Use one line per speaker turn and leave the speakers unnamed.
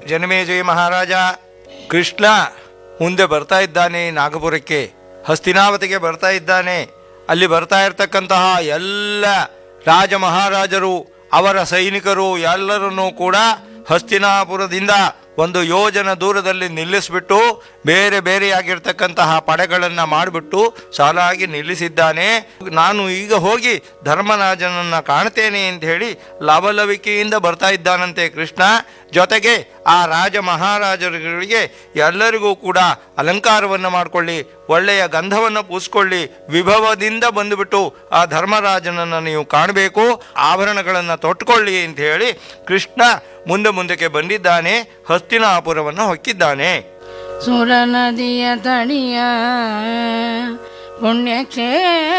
ಜನಮೇಜಯ ಮಹಾರಾಜ ಕೃಷ್ಣ ಮುಂದೆ ಬರ್ತಾ ಇದ್ದಾನೆ ನಾಗಪುರಕ್ಕೆ ಹಸ್ತಿನಾವತಿಗೆ ಬರ್ತಾ ಇದ್ದಾನೆ ಅಲ್ಲಿ ಬರ್ತಾ ಇರತಕ್ಕಂತಹ ಎಲ್ಲ ರಾಜ ಮಹಾರಾಜರು ಅವರ ಸೈನಿಕರು ಎಲ್ಲರನ್ನೂ ಕೂಡ ಹಸ್ತಿನಾಪುರದಿಂದ ಒಂದು ಯೋಜನ ದೂರದಲ್ಲಿ ನಿಲ್ಲಿಸ್ಬಿಟ್ಟು ಬೇರೆ ಬೇರೆಯಾಗಿರ್ತಕ್ಕಂತಹ ಪಡೆಗಳನ್ನು ಮಾಡಿಬಿಟ್ಟು ಸಾಲಾಗಿ ನಿಲ್ಲಿಸಿದ್ದಾನೆ ನಾನು ಈಗ ಹೋಗಿ ಧರ್ಮರಾಜನನ್ನ ಕಾಣ್ತೇನೆ ಅಂತ ಹೇಳಿ ಲವಲವಿಕೆಯಿಂದ ಬರ್ತಾ ಇದ್ದಾನಂತೆ ಕೃಷ್ಣ ಜೊತೆಗೆ ಆ ರಾಜ ಮಹಾರಾಜರುಗಳಿಗೆ ಎಲ್ಲರಿಗೂ ಕೂಡ ಅಲಂಕಾರವನ್ನು ಮಾಡಿಕೊಳ್ಳಿ ಒಳ್ಳೆಯ ಗಂಧವನ್ನು ಪೂಸ್ಕೊಳ್ಳಿ ವಿಭವದಿಂದ ಬಂದುಬಿಟ್ಟು ಆ ಧರ್ಮರಾಜನನ್ನು ನೀವು ಕಾಣಬೇಕು ಆಭರಣಗಳನ್ನು ತೊಟ್ಕೊಳ್ಳಿ ಅಂತ ಹೇಳಿ ಕೃಷ್ಣ ಮುಂದೆ ಮುಂದಕ್ಕೆ ಬಂದಿದ್ದಾನೆ ಹಸ್ತಿನಾಪುರವನ್ನು ಹೊಕ್ಕಿದ್ದಾನೆ
ಸುರ ನದಿಯ ತಡಿಯ ಪುಣ್ಯಕ್ಷೇ